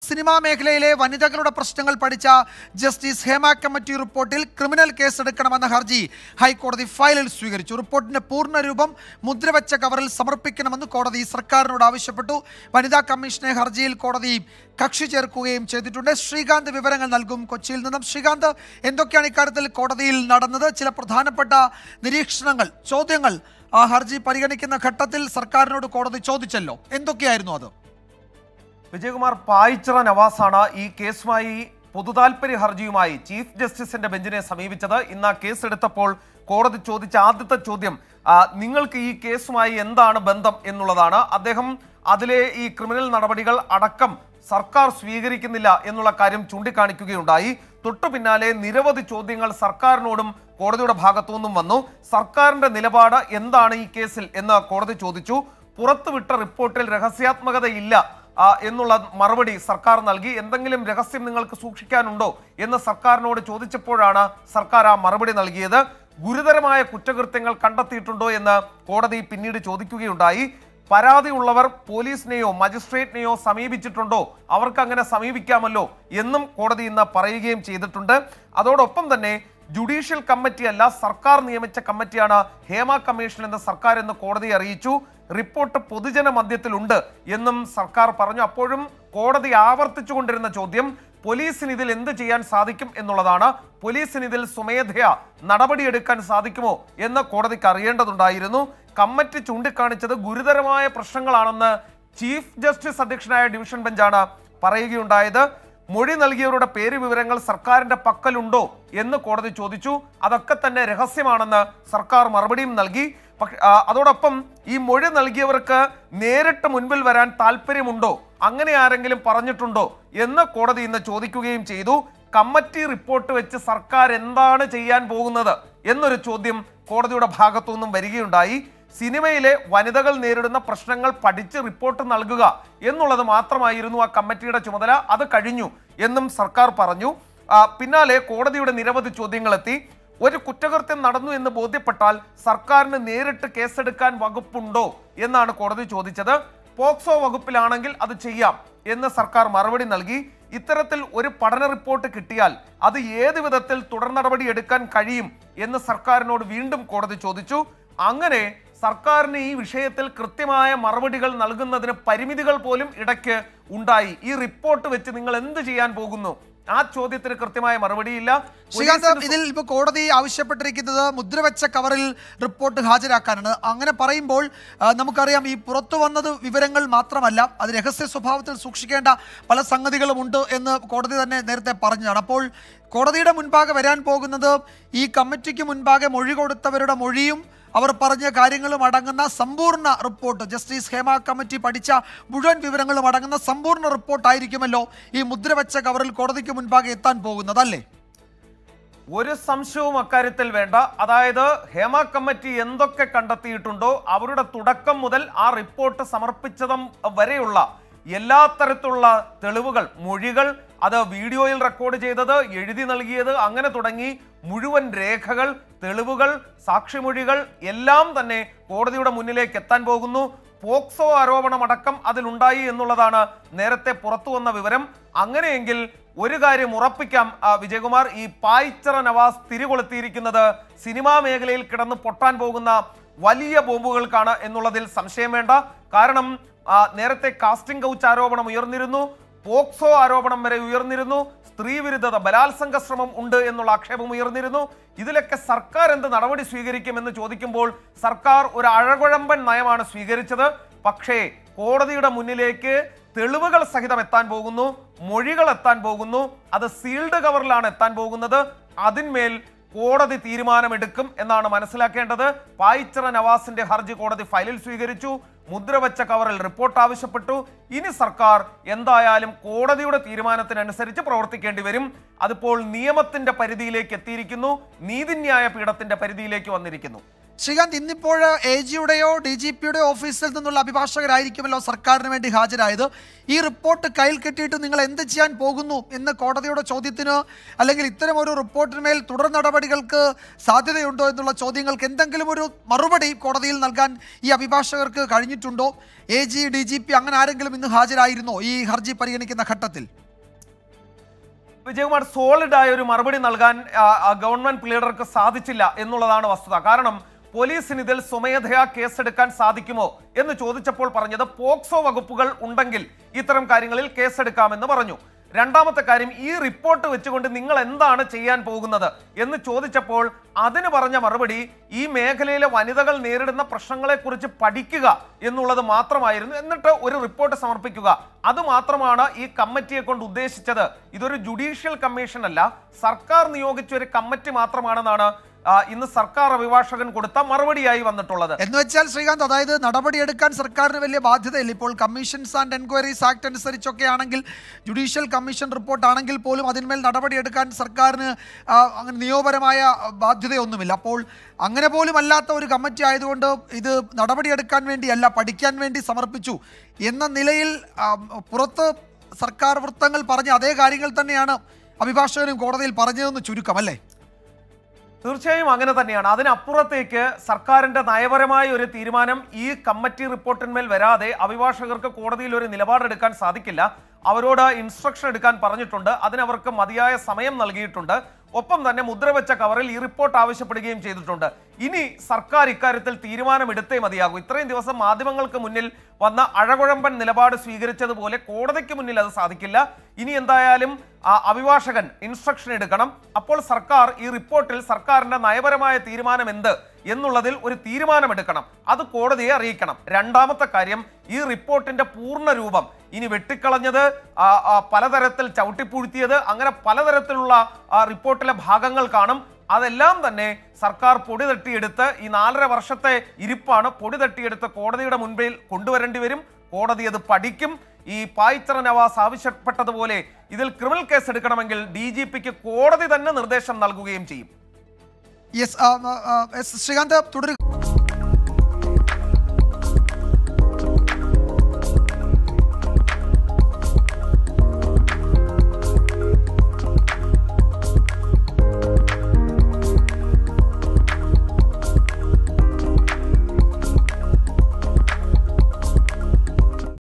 cinema മേഖലയിലെ വനിതകളുടെ പ്രശ്നങ്ങൾ പഠിച്ച ജസ്റ്റിസ് ഹേമ കമ്മിറ്റി റിപ്പോർട്ടിൽ ക്രിമിനൽ കേസ് എടുക്കണമെന്ന ഹർജി ഹൈക്കോടതി ഫയലിൽ സ്വീകരിച്ചു റിപ്പോർട്ടിന്റെ പൂർണ്ണരൂപം മുദ്രവെച്ച കവറിൽ സമർപ്പിക്കണമെന്ന് കോടതി സർക്കാരിനോട് ആവശ്യപ്പെട്ടു വനിതാ കമ്മീഷനെ ഹർജിയിൽ കോടതി കക്ഷി ചേർക്കുകയും ചെയ്തിട്ടുണ്ട് ശ്രീകാന്ത് വിവരങ്ങൾ നൽകും കൊച്ചിയിൽ നിന്നും ശ്രീകാന്ത് എന്തൊക്കെയാണ് ഇക്കാര്യത്തിൽ കോടതിയിൽ നടന്നത് ചില പ്രധാനപ്പെട്ട നിരീക്ഷണങ്ങൾ ചോദ്യങ്ങൾ ആ ഹർജി പരിഗണിക്കുന്ന ഘട്ടത്തിൽ സർക്കാരിനോട് കോടതി ചോദിച്ചല്ലോ എന്തൊക്കെയായിരുന്നു അത് വിജയകുമാർ പായിച്ചിറ നവാസാണ് ഈ കേസുമായി പൊതുതാൽപര്യ ഹർജിയുമായി ചീഫ് ജസ്റ്റിസിന്റെ ബെഞ്ചിനെ സമീപിച്ചത് ഇന്ന് ആ കേസ് എടുത്തപ്പോൾ കോടതി ചോദിച്ച ആദ്യത്തെ ചോദ്യം ആ, നിങ്ങൾക്ക് ഈ കേസുമായി എന്താണ് ബന്ധം എന്നുള്ളതാണ് അദ്ദേഹം അതിലെ ഈ ക്രിമിനൽ നടപടികൾ അടക്കം സർക്കാർ സ്വീകരിക്കുന്നില്ല എന്നുള്ള കാര്യം ചൂണ്ടിക്കാണിക്കുകയുണ്ടായി തൊട്ടു പിന്നാലെ നിരവധി ചോദ്യങ്ങൾ സർക്കാരിനോടും കോടതിയുടെ ഭാഗത്തു നിന്നും വന്നു സർക്കാരിന്റെ നിലപാട് എന്താണ് ഈ കേസിൽ എന്ന് കോടതി ചോദിച്ചു പുറത്തുവിട്ട റിപ്പോർട്ടിൽ രഹസ്യാത്മകതയില്ല ആ, എന്നുള്ള മറുപടി സർക്കാർ നൽകി എന്തെങ്കിലും രഹസ്യം നിങ്ങൾക്ക് സൂക്ഷിക്കാനുണ്ടോ എന്ന് സർക്കാരിനോട് ചോദിച്ചപ്പോഴാണ് സർക്കാർ ആ മറുപടി നൽകിയത് ഗുരുതരമായ കുറ്റകൃത്യങ്ങൾ കണ്ടെത്തിയിട്ടുണ്ടോ എന്ന് കോടതി പിന്നീട് ചോദിക്കുകയുണ്ടായി പരാതിയുള്ളവർ പോലീസിനെയോ മജിസ്ട്രേറ്റിനെയോ സമീപിച്ചിട്ടുണ്ടോ അവർക്ക് അങ്ങനെ സമീപിക്കാമല്ലോ എന്നും കോടതി ഇന്ന് പറയുകയും ചെയ്തിട്ടുണ്ട് അതോടൊപ്പം തന്നെ ജുഡീഷ്യൽ കമ്മിറ്റി അല്ല സർക്കാർ നിയമിച്ച കമ്മിറ്റിയാണ് ഹേമ കമ്മീഷൻ എന്ന് സർക്കാർ എന്ന് കോടതി അറിയിച്ചു റിപ്പോർട്ട് പൊതുജന മധ്യത്തിലുണ്ട് എന്നും സർക്കാർ പറഞ്ഞു അപ്പോഴും കോടതി ആവർത്തിച്ചു കൊണ്ടിരുന്ന ചോദ്യം പോലീസിന് ഇതിൽ എന്ത് ചെയ്യാൻ സാധിക്കും എന്നുള്ളതാണ് പോലീസിന് ഇതിൽ സ്വമേധയാ നടപടിയെടുക്കാൻ സാധിക്കുമോ എന്ന് കോടതിക്ക് അറിയേണ്ടതുണ്ടായിരുന്നു കമ്മിറ്റി ചൂണ്ടിക്കാണിച്ചത് ഗുരുതരമായ പ്രശ്നങ്ങളാണെന്ന് ചീഫ് ജസ്റ്റിസ് അധ്യക്ഷനായ ഡിവിഷൻ ബെഞ്ചാണ് പറയുകയുണ്ടായത് മൊഴി നൽകിയവരുടെ പേര് വിവരങ്ങൾ സർക്കാരിന്റെ പക്കലുണ്ടോ എന്ന് കോടതി ചോദിച്ചു അതൊക്കെ തന്നെ രഹസ്യമാണെന്ന് സർക്കാർ മറുപടിയും നൽകി പക്ഷ ആ, അതോടൊപ്പം ഈ മൊഴി നൽകിയവർക്ക് നേരിട്ട് മുൻപിൽ വരാൻ താല്പര്യമുണ്ടോ അങ്ങനെ ആരെങ്കിലും പറഞ്ഞിട്ടുണ്ടോ എന്ന് കോടതി ഇന്ന് ചോദിക്കുകയും ചെയ്തു കമ്മിറ്റി റിപ്പോർട്ട് വെച്ച് സർക്കാർ എന്താണ് ചെയ്യാൻ പോകുന്നത് എന്നൊരു ചോദ്യം കോടതിയുടെ ഭാഗത്തു നിന്നും വരികയുണ്ടായി സിനിമയിലെ വനിതകൾ നേരിടുന്ന പ്രശ്നങ്ങൾ പഠിച്ച് റിപ്പോർട്ട് നൽകുക എന്നുള്ളത് മാത്രമായിരുന്നു ആ കമ്മിറ്റിയുടെ ചുമതല അത് കഴിഞ്ഞു എന്നും സർക്കാർ പറഞ്ഞു ആ, പിന്നാലെ കോടതിയുടെ നിരവധി ചോദ്യങ്ങളെത്തി ഒരു കുറ്റകൃത്യം നടന്നു എന്ന് ബോധ്യപ്പെട്ടാൽ സർക്കാരിന് നേരിട്ട് കേസെടുക്കാൻ വകുപ്പുണ്ടോ എന്നാണ് കോടതി ചോദിച്ചത് പോക്സോ വകുപ്പിലാണെങ്കിൽ അത് ചെയ്യാം എന്ന് സർക്കാർ മറുപടി നൽകി ഇത്തരത്തിൽ ഒരു പഠന റിപ്പോർട്ട് കിട്ടിയാൽ അത് ഏത് വിധത്തിൽ തുടർ നടപടി എടുക്കാൻ കഴിയും എന്ന് സർക്കാരിനോട് വീണ്ടും കോടതി ചോദിച്ചു അങ്ങനെ സർക്കാരിന് ഈ വിഷയത്തിൽ കൃത്യമായ മറുപടികൾ നൽകുന്നതിന് പരിമിതികൾ പോലും ഇടയ്ക്ക് ഉണ്ടായി ഈ റിപ്പോർട്ട് വെച്ച് നിങ്ങൾ എന്ത് ചെയ്യാൻ പോകുന്നു ആ ചോദ്യത്തിന് കൃത്യമായ മറുപടിയില്ല ശ്രീകാന്ത് പോലീസിന് ഇതിൽ ഇപ്പോൾ കോടതി ആവശ്യപ്പെട്ടിരിക്കുന്നത് മുദ്രവെച്ച കവറിൽ റിപ്പോർട്ട് ഹാജരാക്കാനാണ് അങ്ങനെ പറയുമ്പോൾ ആ, നമുക്കറിയാം ഈ പുറത്തു വന്നത് വിവരങ്ങൾ മാത്രമല്ല അത് രഹസ്യ സ്വഭാവത്തിൽ സൂക്ഷിക്കേണ്ട പല സംഗതികളുമുണ്ട് എന്ന് കോടതി തന്നെ നേരത്തെ പറഞ്ഞതാണ് അപ്പോൾ കോടതിയുടെ മുൻപാകെ വരാൻ പോകുന്നത് ഈ കമ്മിറ്റിക്ക് മുൻപാകെ മൊഴി കൊടുത്തവരുടെ മൊഴിയും അവർ പറഞ്ഞ കാര്യങ്ങളും അടങ്ങുന്ന സമ്പൂർണ്ണ റിപ്പോർട്ട് ജസ്റ്റിസ് ഹേമ കമ്മിറ്റി പഠിച്ച മുഴുവൻ വിവരങ്ങളും അടങ്ങുന്ന സമ്പൂർണ്ണ റിപ്പോർട്ടായിരിക്കുമല്ലോ ഈ മുദ്രവെച്ച കവറിൽ കോടതിക്ക് മുൻപാകെ എത്താൻ പോകുന്നത് അല്ലേ ഒരു സംശയവും അക്കാര്യത്തിൽ വേണ്ട അതായത് ഹേമ കമ്മിറ്റി എന്തൊക്കെ കണ്ടെത്തിയിട്ടുണ്ടോ അവരുടെ തുടക്കം മുതൽ ആ റിപ്പോർട്ട് സമർപ്പിച്ചതും വരെയുള്ള എല്ലാ തരത്തിലുള്ള തെളിവുകൾ മൊഴികൾ അത് വീഡിയോയിൽ റെക്കോർഡ് ചെയ്തത് എഴുതി നൽകിയത് അങ്ങനെ തുടങ്ങി മുഴുവൻ രേഖകൾ തെളിവുകൾ സാക്ഷിമൊഴികൾ എല്ലാം തന്നെ കോടതിയുടെ മുന്നിലേക്ക് എത്താൻ പോകുന്നു പോക്സോ ആരോപണമടക്കം അതിലുണ്ടായി എന്നുള്ളതാണ് നേരത്തെ പുറത്തു വന്ന വിവരം അങ്ങനെയെങ്കിൽ ഒരു കാര്യം ഉറപ്പിക്കാം ആ, വിജയകുമാർ ഈ പായ്ച്ചിറ നവാസ് തിരികൊളുത്തിയിരിക്കുന്നത് സിനിമാ മേഖലയിൽ കിടന്ന് പൊട്ടാൻ പോകുന്ന വലിയ ബോംബുകൾക്കാണ് എന്നുള്ളതിൽ സംശയം വേണ്ട കാരണം ആ, നേരത്തെ കാസ്റ്റിംഗ് കൗച്ച് ആരോപണം ഉയർന്നിരുന്നു പോക്സോ ആരോപണം വരെ ഉയർന്നിരുന്നു സ്ത്രീ വിരുദ്ധത ബലാത്സംഗ ശ്രമം ഉണ്ട് എന്നുള്ള ആക്ഷേപം ഉയർന്നിരുന്നു ഇതിലൊക്കെ സർക്കാർ എന്ത് നടപടി സ്വീകരിക്കുമെന്ന് ചോദിക്കുമ്പോൾ സർക്കാർ ഒരു അഴകുഴമ്പൻ നയമാണ് സ്വീകരിച്ചത് പക്ഷേ കോടതിയുടെ മുന്നിലേക്ക് തെളിവുകൾ സഹിതം എത്താൻ പോകുന്നു മൊഴികൾ എത്താൻ പോകുന്നു അത് സീൽഡ് കവറിലാണ് എത്താൻ പോകുന്നത് അതിന്മേൽ കോടതി തീരുമാനമെടുക്കും എന്നാണ് മനസ്സിലാക്കേണ്ടത് പായിച്ചിറ നവാസിന്റെ ഹർജി കോടതി ഫയലിൽ സ്വീകരിച്ചു മുദ്രവെച്ച കവറിൽ റിപ്പോർട്ട് ആവശ്യപ്പെട്ടു ഇനി സർക്കാർ എന്തായാലും കോടതിയുടെ തീരുമാനത്തിനനുസരിച്ച് പ്രവർത്തിക്കേണ്ടി വരും അതിപ്പോൾ നിയമത്തിന്റെ പരിധിയിലേക്ക് എത്തിയിരിക്കുന്നു നീതിന്യായ പീഠത്തിന്റെ പരിധിയിലേക്ക് വന്നിരിക്കുന്നു ശ്രീകാന്ത് ഇന്നിപ്പോൾ എ ജിയുടെയോ ഡി ജി പിയുടെയോ ഓഫീസിൽ നിന്നുള്ള അഭിഭാഷകരായിരിക്കുമല്ലോ സർക്കാരിന് വേണ്ടി ഹാജരായത് ഈ റിപ്പോർട്ട് കയ്യിൽ കെട്ടിയിട്ട് നിങ്ങൾ എന്ത് ചെയ്യാൻ പോകുന്നു എന്ന് കോടതിയുടെ ചോദ്യത്തിന് അല്ലെങ്കിൽ ഇത്തരം ഒരു റിപ്പോർട്ടിന്മേൽ തുടർ നടപടികൾക്ക് സാധ്യതയുണ്ടോ എന്നുള്ള ചോദ്യങ്ങൾക്ക് എന്തെങ്കിലും ഒരു മറുപടി കോടതിയിൽ നൽകാൻ ഈ അഭിഭാഷകർക്ക് കഴിഞ്ഞിട്ടുണ്ടോ A G D G P അങ്ങനെ ആരെങ്കിലും ഇന്ന് ഹാജരായിരുന്നോ ഈ ഹർജി പരിഗണിക്കുന്ന ഘട്ടത്തിൽ വിജയകുമാർ സോളിഡ് ആയ ഒരു മറുപടി നൽകാൻ ആ, ആ, ഗവൺമെന്റ് പ്ലീഡർക്ക് സാധിച്ചില്ല എന്നുള്ളതാണ് വസ്തുത കാരണം പോലീസിന് ഇതിൽ സ്വമേധയാ കേസെടുക്കാൻ സാധിക്കുമോ എന്ന് ചോദിച്ചപ്പോൾ പറഞ്ഞത് പോക്സോ വകുപ്പുകൾ ഉണ്ടെങ്കിൽ ഇത്തരം കാര്യങ്ങളിൽ കേസെടുക്കാമെന്ന് പറഞ്ഞു രണ്ടാമത്തെ കാര്യം ഈ റിപ്പോർട്ട് വെച്ചുകൊണ്ട് നിങ്ങൾ എന്താണ് ചെയ്യാൻ പോകുന്നത് എന്ന് ചോദിച്ചപ്പോൾ അതിന് പറഞ്ഞ മറുപടി ഈ മേഖലയിലെ വനിതകൾ നേരിടുന്ന പ്രശ്നങ്ങളെക്കുറിച്ച് പഠിക്കുക എന്നുള്ളത് മാത്രമായിരുന്നു എന്നിട്ട് ഒരു റിപ്പോർട്ട് സമർപ്പിക്കുക അത് മാത്രമാണ് ഈ കമ്മിറ്റിയെ കൊണ്ട് ഉദ്ദേശിച്ചത് ഇതൊരു ജുഡീഷ്യൽ കമ്മീഷൻ അല്ല സർക്കാർ നിയോഗിച്ച ഒരു കമ്മിറ്റി മാത്രമാണെന്നാണ് ആ, ഇന്ന് സർക്കാർ അഭിഭാഷകൻ കൊടുത്ത മറുപടിയായി വന്നിട്ടുള്ളത് എന്ന് വെച്ചാൽ ശ്രീകാന്ത് അതായത് നടപടിയെടുക്കാൻ സർക്കാരിന് വലിയ ബാധ്യതയില്ല ഇപ്പോൾ കമ്മീഷൻസ് ആൻഡ് എൻക്വയറീസ് ആക്ട് അനുസരിച്ചൊക്കെ ആണെങ്കിൽ ജുഡീഷ്യൽ കമ്മീഷൻ റിപ്പോർട്ട് ആണെങ്കിൽ പോലും അതിന്മേൽ നടപടിയെടുക്കാൻ സർക്കാരിന് ആ, അങ്ങനെ നിയമപരമായ ബാധ്യതയൊന്നുമില്ല അപ്പോൾ അങ്ങനെ പോലും അല്ലാത്ത ഒരു കമ്മിറ്റി ആയതുകൊണ്ട് ഇത് നടപടിയെടുക്കാൻ വേണ്ടിയല്ല പഠിക്കാൻ വേണ്ടി സമർപ്പിച്ചു എന്ന നിലയിൽ ആ, പുറത്ത് സർക്കാർ വൃത്തങ്ങൾ പറഞ്ഞ അതേ കാര്യങ്ങൾ തന്നെയാണ് അഭിഭാഷകനും കോടതിയിൽ പറഞ്ഞതെന്ന് ചുരുക്കം അല്ലേ തീർച്ചയായും അങ്ങനെ തന്നെയാണ് അതിനപ്പുറത്തേക്ക് സർക്കാരിന്റെ നയപരമായ ഒരു തീരുമാനം ഈ കമ്മിറ്റി റിപ്പോർട്ടിന്മേൽ വരാതെ അഭിഭാഷകർക്ക് കോടതിയിൽ ഒരു നിലപാടെടുക്കാൻ സാധിക്കില്ല അവരോട് ഇൻസ്ട്രക്ഷൻ എടുക്കാൻ പറഞ്ഞിട്ടുണ്ട് അതിനവർക്ക് മതിയായ സമയം നൽകിയിട്ടുണ്ട് ഒപ്പം തന്നെ മുദ്രവെച്ച കവറിൽ ഈ റിപ്പോർട്ട് ആവശ്യപ്പെടുകയും ചെയ്തിട്ടുണ്ട് ഇനി സർക്കാർ ഇക്കാര്യത്തിൽ തീരുമാനമെടുത്തേ മതിയാകൂ ഇത്രയും ദിവസം മാധ്യമങ്ങൾക്ക് മുന്നിൽ വന്ന അഴകുഴമ്പൻ നിലപാട് സ്വീകരിച്ചതുപോലെ കോടതിക്ക് മുന്നിൽ അത് സാധിക്കില്ല ഇനി എന്തായാലും ആ അഭിഭാഷകൻ ഇൻസ്ട്രക്ഷൻ എടുക്കണം അപ്പോൾ സർക്കാർ ഈ റിപ്പോർട്ടിൽ സർക്കാരിന്റെ നയപരമായ തീരുമാനം എന്ത് എന്നുള്ളതിൽ ഒരു തീരുമാനമെടുക്കണം അത് കോടതിയെ അറിയിക്കണം രണ്ടാമത്തെ കാര്യം ഈ റിപ്പോർട്ടിന്റെ പൂർണ്ണ രൂപം ഇനി വെട്ടിക്കളഞ്ഞത് ആ, ആ, പലതരത്തിൽ ചവിട്ടിപ്പുഴുത്തിയത് അങ്ങനെ പലതരത്തിലുള്ള ആ, റിപ്പോർട്ടിലെ ഭാഗങ്ങൾ കാണും അതെല്ലാം തന്നെ സർക്കാർ പൊടി തട്ടിയെടുത്ത് ഈ നാലര വർഷത്തെ ഇരിപ്പാണ് പൊടി തട്ടിയെടുത്ത് കോടതിയുടെ മുൻപിൽ കൊണ്ടുവരേണ്ടി വരും കോടതി അത് പഠിക്കും ഈ പായിച്ചറ നവാസ് ആവശ്യപ്പെട്ടതുപോലെ ഇതിൽ ക്രിമിനൽ കേസ് എടുക്കണമെങ്കിൽ ഡി ജി പിക്ക് കോടതി തന്നെ നിർദ്ദേശം നൽകുകയും ചെയ്യും യെസ് ശ്രീകാന്ത് തുടരുക